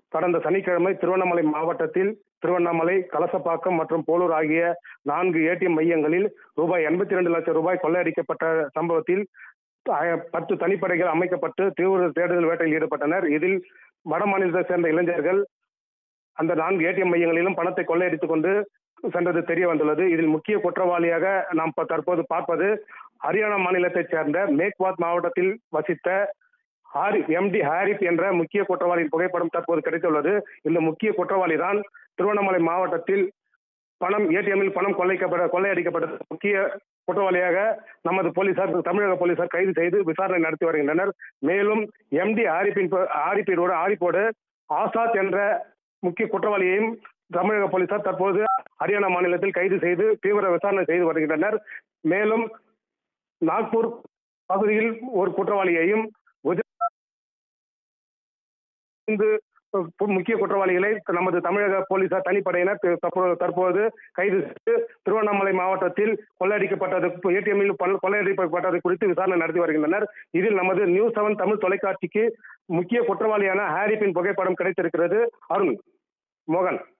கடந்த சனிக்கிழமை திருவண்ணாமலை மாவட்டத்தில் திருவண்ணாமலை கலசப்பாக்கம் மற்றும் போலூர் ஆகிய நான்கு ஏடிஎம் மையங்களில் ரூபாய் எண்பத்தி ரெண்டு லட்சம் ரூபாய் கொள்ளையடிக்கப்பட்ட சம்பவத்தில் அஹ், பத்து தனிப்படைகள் அமைக்கப்பட்டு தீவிர தேடுதல் வேட்டையில் ஈடுபட்டனர் இதில் வட மாநிலத்தை சேர்ந்த இளைஞர்கள் அந்த நான்கு ஏடிஎம் மையங்களிலும் பணத்தை கொள்ளையடித்துக் கொண்டு சென்றது தெரிய வந்துள்ளது இதில் முக்கிய குற்றவாளியாக நாம் இப்ப தற்போது பார்ப்பது ஹரியானா மாநிலத்தைச் சேர்ந்த மேக்வாத் மாவட்டத்தில் வசித்த ஹாரி எம்டி ஹாரிப் என்ற முக்கிய குற்றவாளியின் புகைப்படம் தற்போது கிடைத்துள்ளது இந்த முக்கிய குற்றவாளி தான் திருவண்ணாமலை மாவட்டத்தில் பணம் ஏடிஎம்மில் பணம் கொள்ளைக்கப்பட கொள்ளையடிக்கப்பட்ட முக்கிய குற்றவாளியாக நமது போலீசார் தமிழக போலீசார் கைது செய்து விசாரணை நடத்தி வருகின்றனர் மேலும் எம்டி ஆரிப்பின் ப- ஆரிப்பினோடு ஆரிப்போடு ஆசாத் என்ற முக்கிய குற்றவாளியையும் தமிழக போலீசார் தற்போது ஹரியானா மாநிலத்தில் கைது செய்து தீவிர விசாரணை செய்து வருகின்றனர் மேலும் நாக்பூர் பகுதியில் ஒரு குற்றவாளியையும் குஜராத் ஐந்து முக்கிய குற்றவாளிகளை நமது தமிழக போலீசார் தனிப்படையினர் தி- தற்போ- தற்போது கைது செய்து திருவண்ணாமலை மாவட்டத்தில் கொள்ளையடிக்கப்பட்டது ஏடிஎம்மில் கொள்ளையடிக்கப்பட்டது குறித்து விசாரணை நடத்தி வருகின்றனர் இதில் நமது நியூஸ் செவன் தமிழ் தொலைக்காட்சிக்கு முக்கிய குற்றவாளியான ஹாரிப்பின் புகைப்படம் கிடைத்திருக்கிறது அருண் மோகன்